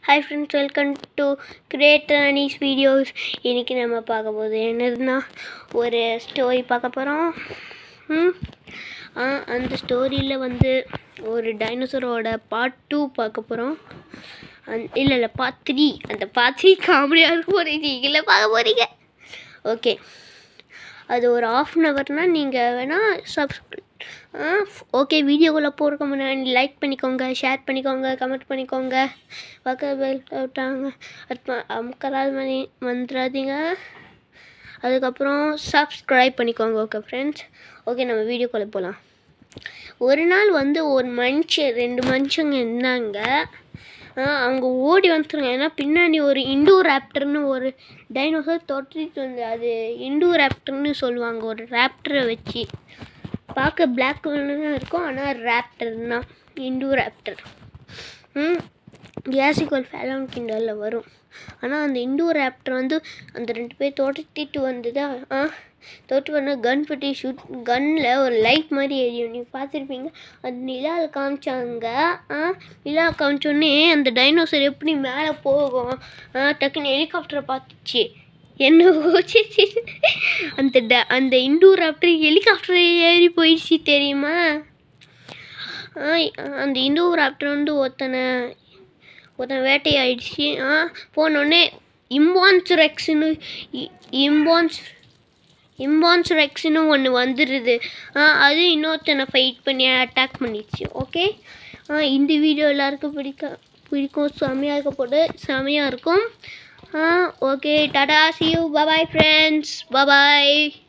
hi friends welcome to creator Anees videos இன்றைக்கி நம்ம பார்க்க போகுது என்னதுன்னா ஒரு ஸ்டோரி பார்க்க போகிறோம் ம் ஆ அந்த ஸ்டோரியில் வந்து ஒரு டைனோசரோட பார்ட் டூ பார்க்க போகிறோம் அந் இல்லை இல்லை பார்ட் த்ரீ அந்த பார்ட் த்ரீ காமெடியாக இருக்கும் போகிறீங்க நீங்களே பார்க்க போகிறீங்க ஓகே அது ஒரு ஆஃப் அன் ஹவர்னால் நீங்கள் வேணால் சப்ஸ்கிரைப் ஓகே வீடியோக்குள்ளே போகிறதுக்கு முன்னாடி லைக் பண்ணிக்கோங்க ஷேர் பண்ணிக்கோங்க கமெண்ட் பண்ணிக்கோங்க பக்க பெல் விட்டாங்க அது அமுக்கராது மணி வந்துடாதீங்க அதுக்கப்புறம் சப்ஸ்கிரைப் பண்ணிக்கோங்க ஓகே ஃப்ரெண்ட்ஸ் ஓகே நம்ம வீடியோக்குள்ளே போகலாம் ஒரு நாள் வந்து ஒரு மனுஷன் ரெண்டு மனுஷங்க இருந்தாங்க ஆ, அவங்க ஓடி வந்துருங்க ஏன்னா பின்னாடி ஒரு இண்டோ ராப்டர்னு ஒரு டைனோசர் தொட்டிட்டு வந்து அது இண்டோ ராப்டர்னு சொல்லுவாங்க ஒரு ராப்டரை வச்சு பார்க்க பிளாக் தான் இருக்கும் ஆனால் ராப்டர் தான் இண்டோ ராப்டர் ம் கேசிக்கல் ஃபேலான் கிண்டலில் வரும் ஆனால் அந்த இண்டோ ராப்டர் வந்து அந்த ரெண்டு பேர் தோட்டத்திட்டு வந்ததா ஆ தோட்டு வந்து கன் பட்டி ஷூட் கன்னில் ஒரு லைட் மாதிரி எரியும் நீங்கள் பார்த்துருப்பீங்க அது நிலாவில் காமிச்சாங்க ஆ நிலாவில் காமிச்சோடனே அந்த டைனோசர் எப்படி மேலே போகும் ஆ டக்குன்னு ஹெலிகாப்டரை பார்த்துச்சு என்ன ஓச்சிச்சு அந்த ட அந்த இண்டோ ராப்டர் ஹெலிகாப்டர் ஏறி போயிடுச்சு தெரியுமா ஆ, அந்த இண்டோ ராப்டர் வந்து ஒருத்தனை ஒருத்தன் வேட்டையாயிடுச்சு ஆ போனோடனே இம்பான்ஸ் ரெக்ஸ்னு இம்பான்ஸ் இம்பான்ஸ் ரெக்ஸ்னு ஒன்று வந்துடுது ஆ அது இன்னொருத்தனை ஃபைட் பண்ணி அட்டாக் பண்ணிடுச்சு ஓகே ஆ இந்த வீடியோ எல்லாருக்கும் பிடிக்க பிடிக்கும் செமையாக இருக்க போட்டு செமையாக இருக்கும் ஆ ஓகே டாடா see you bye bye friends bye bye